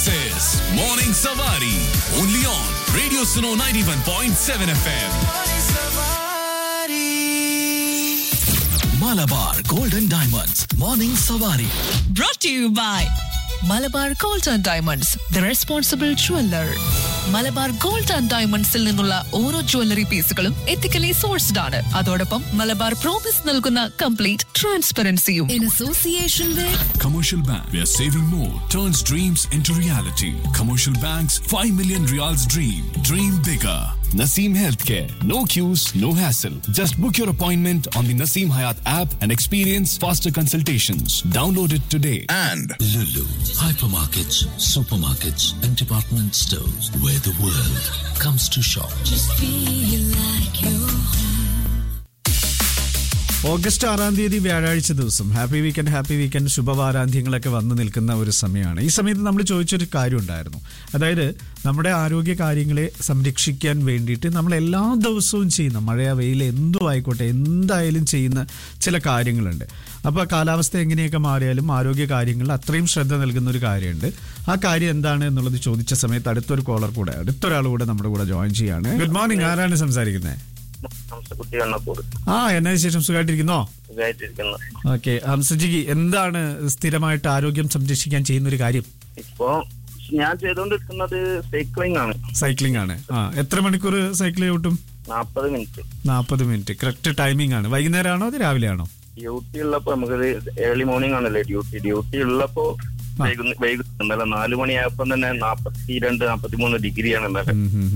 This is Morning Savari. Only on Radio Suno 91.7 FM. Malabar Golden Diamonds. Morning Savari. brought to you by Malabar gold and diamonds the responsible jeweller Malabar gold and ഡയമണ്ട്സിൽ നിന്നുള്ള ഓരോ jewellery പീസുകളും ethically sourced ആണ് അതോടൊപ്പം Malabar promise നൽകുന്ന complete ട്രാൻസ്പെറൻസിയും in association with Commercial Bank, where saving more turns dreams into reality. Commercial Bank's 5 million reals dream. Dream bigger. Naseem Healthcare. No queues, no hassle. Just book your appointment on the Naseem Hayat app and experience faster consultations. Download it today. And Lulu, hypermarkets, supermarkets, and department stores where the world comes to shop. August ആറാം തീയതി വ്യാഴാഴ്ച ദിവസം happy weekend happy weekend ശുഭവാരാന്ത്യങ്ങളൊക്കെ വന്നു നിൽക്കുന്ന ഒരു സമയമാണ് ഈ സമയത്ത് നമ്മൾ ചോദിച്ചൊരു കാര്യം ഉണ്ടായിരുന്നു അതായത് നമ്മുടെ ആരോഗ്യ കാര്യങ്ങളെ സംരക്ഷിക്കാൻ വേണ്ടിയിട്ട് നമ്മൾ എല്ലാ ദിവസവും ചെയ്യുന്ന മഴയ വെയിൽ എന്തും ആയിക്കോട്ടെ എന്തായാലും ചെയ്യുന്ന ചില കാര്യങ്ങളുണ്ട് അപ്പോൾ കാലാവസ്ഥ എങ്ങനെയൊക്കെ മാറിയാലും ആരോഗ്യ കാര്യങ്ങളിൽ അത്രയും ശ്രദ്ധ നൽകുന്ന ഒരു കാര്യമുണ്ട് ആ കാര്യം എന്താണ് എന്നുള്ളത് ചോദിച്ച സമയത്ത് അടുത്തൊരു കോളർ കൂടെ അടുത്തൊരാൾ കൂടെ നമ്മുടെ കൂടെ ജോയിൻ ചെയ്യാണ് ഗുഡ് മോർണിംഗ് ആരാണ് സംസാരിക്കുന്നത് ഹംസക്കുട്ടി കണ്ണപ്പൂർ ആ എന്നാ വിശേഷം സുഖമായിട്ടിരിക്കുന്നോ സുഖമായിട്ടിരിക്കുന്നു ഓക്കെ ഹംസജിക്ക് എന്താണ് സ്ഥിരമായിട്ട് ആരോഗ്യം സംരക്ഷിക്കാൻ ചെയ്യുന്ന ഒരു കാര്യം ഇപ്പൊ ഞാൻ ചെയ്തുകൊണ്ടിരിക്കുന്നത് സൈക്ലിംഗ് ആണ് സൈക്ലിംഗ് ആണ് ആ എത്ര മണിക്കൂർ സൈക്കിൾ ചവിട്ടും നാപ്പത് മിനിറ്റ് നാൽപ്പത് മിനിറ്റ് കറക്റ്റ് ടൈമിംഗ് ആണ് വൈകുന്നേരം ആണോ അത് രാവിലെ ആണോ ഡ്യൂട്ടി ഉള്ളപ്പോ നമുക്കത് ഏർലി മോർണിംഗ് ആണല്ലേ ഡ്യൂട്ടി ഡ്യൂട്ടി ഉള്ളപ്പോ വൈകുന്ന വൈകുന്നേരം ഇന്നലെ നാലു മണിയായപ്പോ തന്നെ നാപ്പത്തി രണ്ട് നാപ്പത്തി മൂന്ന് ഡിഗ്രിയാണ് ഇന്നലെ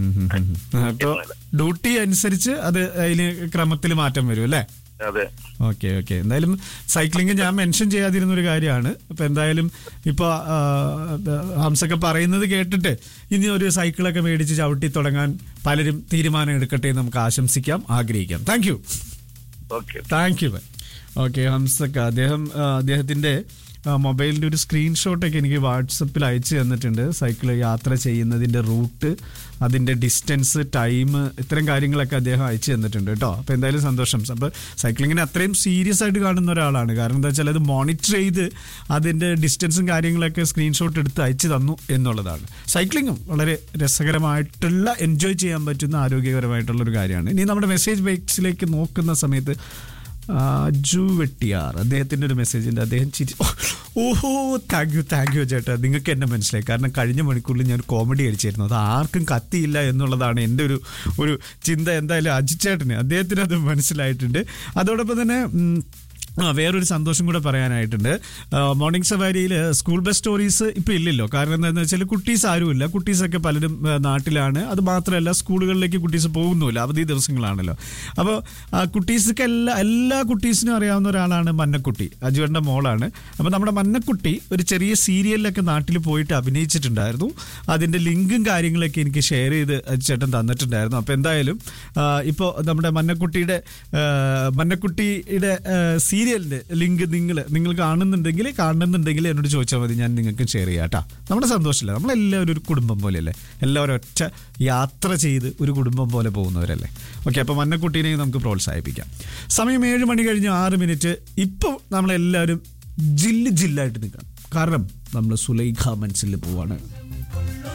അപ്പൊ ഡ്യൂട്ടി അനുസരിച്ച് അത് അതിന് ക്രമത്തിൽ മാറ്റം വരും അല്ലേ അതെ ഓക്കെ ഓക്കെ എന്തായാലും സൈക്ലിംഗ് ഞാൻ മെൻഷൻ ചെയ്യാതിരുന്ന ഒരു കാര്യമാണ് അപ്പൊ എന്തായാലും ഇപ്പൊ ആ, ഹംസൊക്കെ പറയുന്നത് കേട്ടിട്ട് ഇനി ഒരു സൈക്കിളൊക്കെ മേടിച്ച് ചവിട്ടി തുടങ്ങാൻ പലരും തീരുമാനം എടുക്കട്ടെ എന്ന് നമുക്ക് ആശംസിക്കാം ആഗ്രഹിക്കാം thank you okay thank you okay ഹംസക്ക അദ്ദേഹം ആ, അദ്ദേഹത്തിന്റെ ആ, മൊബൈലിന്റെ ഒരു സ്ക്രീൻഷോട്ടൊക്കെ എനിക്ക് വാട്സപ്പിൽ അയച്ചു തന്നിട്ടുണ്ട് സൈക്കിൾ യാത്ര ചെയ്യുന്നതിന്റെ റൂട്ട് അതിന്റെ ഡിസ്റ്റൻസ് ടൈം ഇത്തരം കാര്യങ്ങളൊക്കെ അദ്ദേഹം അയച്ചു തന്നിട്ടുണ്ട് കേട്ടോ അപ്പൊ എന്തായാലും സന്തോഷം അപ്പൊ സൈക്ലിങ്ങിനെ അത്രയും സീരിയസ് ആയിട്ട് കാണുന്ന ഒരാളാണ് കാരണം എന്താ വെച്ചാൽ അത് മോണിറ്റർ ചെയ്ത് അതിന്റെ ഡിസ്റ്റൻസും കാര്യങ്ങളൊക്കെ സ്ക്രീൻഷോട്ട് എടുത്ത് അയച്ചു തന്നു എന്നുള്ളതാണ് സൈക്ലിങ്ങും വളരെ രസകരമായിട്ടുള്ള എൻജോയ് ചെയ്യാൻ പറ്റുന്ന ആരോഗ്യകരമായിട്ടുള്ള ഒരു കാര്യമാണ് ഇനി നമ്മുടെ മെസ്സേജ് ബൈക്സിലേക്ക് നോക്കുന്ന സമയത്ത് ആ, അജു വെട്ടിയാർ അദ്ദേഹത്തിന്റെ ഒരു മെസ്സേജ് ഉണ്ട് അദ്ദേഹം ചിരി ഓഹോ താങ്ക് യു താങ്ക് യു ചേട്ടാ നിങ്ങൾക്ക് എന്നെ മനസ്സിലായി കാരണം കഴിഞ്ഞ മണിക്കൂറിൽ ഞാൻ കോമഡി അടിച്ചായിരുന്നു അത് ആർക്കും കത്തിയില്ല എന്നുള്ളതാണ് എൻ്റെ ഒരു ഒരു ചിന്ത എന്തായാലും അജു ചേട്ടന് അദ്ദേഹത്തിന് അത് മനസ്സിലായിട്ടുണ്ട് അതോടൊപ്പം തന്നെ ഉം, ആ വേറൊരു സന്തോഷം കൂടെ പറയാനായിട്ടുണ്ട് ആ, മോർണിംഗ് സവാരിയിൽ സ്കൂൾ ബസ് സ്റ്റോറീസ് ഇപ്പം ഇല്ലല്ലോ കാരണം എന്താണെന്ന് വെച്ചാൽ കുട്ടീസ് ആരുമില്ല കുട്ടീസൊക്കെ പലരും ആ, നാട്ടിലാണ് അത് മാത്രമല്ല സ്കൂളുകളിലേക്ക് കുട്ടീസ് പോകുന്നുമില്ല അവധി ദിവസങ്ങളാണല്ലോ അപ്പോൾ കുട്ടീസൊക്കെ എല്ലാ എല്ലാ കുട്ടീസിനും അറിയാവുന്ന ഒരാളാണ് മന്നക്കുട്ടി അജുവേണ്ട മോളാണ് അപ്പോൾ നമ്മുടെ മന്നക്കുട്ടി ഒരു ചെറിയ സീരിയലിലൊക്കെ നാട്ടിൽ പോയിട്ട് അഭിനയിച്ചിട്ടുണ്ടായിരുന്നു അതിൻ്റെ ലിങ്കും കാര്യങ്ങളൊക്കെ എനിക്ക് ഷെയർ ചെയ്ത് ചേട്ടൻ തന്നിട്ടുണ്ടായിരുന്നു അപ്പോൾ എന്തായാലും ഇപ്പോൾ നമ്മുടെ മന്നക്കുട്ടിയുടെ ആ, മന്നക്കുട്ടിയുടെ ആ, സീരിയലിന്റെ ലിങ്ക് നിങ്ങൾ നിങ്ങൾ കാണുന്നുണ്ടെങ്കിൽ കാണുന്നുണ്ടെങ്കിൽ എന്നോട് ചോദിച്ചാൽ മതി ഞാൻ നിങ്ങൾക്ക് ഷെയർ ചെയ്യാം കേട്ടോ നമ്മുടെ സന്തോഷമില്ല നമ്മളെല്ലാവരും ഒരു കുടുംബം പോലെയല്ലേ എല്ലാവരും ഒറ്റ യാത്ര ചെയ്ത് ഒരു കുടുംബം പോലെ പോകുന്നവരല്ലേ ഓക്കെ അപ്പോൾ മന്നക്കുട്ടീനെ നമുക്ക് പ്രോത്സാഹിപ്പിക്കാം സമയം ഏഴ് മണി കഴിഞ്ഞ് ആറ് മിനിറ്റ് ഇപ്പോൾ നമ്മളെല്ലാവരും ജില്ല് ജില്ലായിട്ട് നിൽക്കണം കാരണം നമ്മൾ സുലൈഖ മൻസിൽ പോവാണ്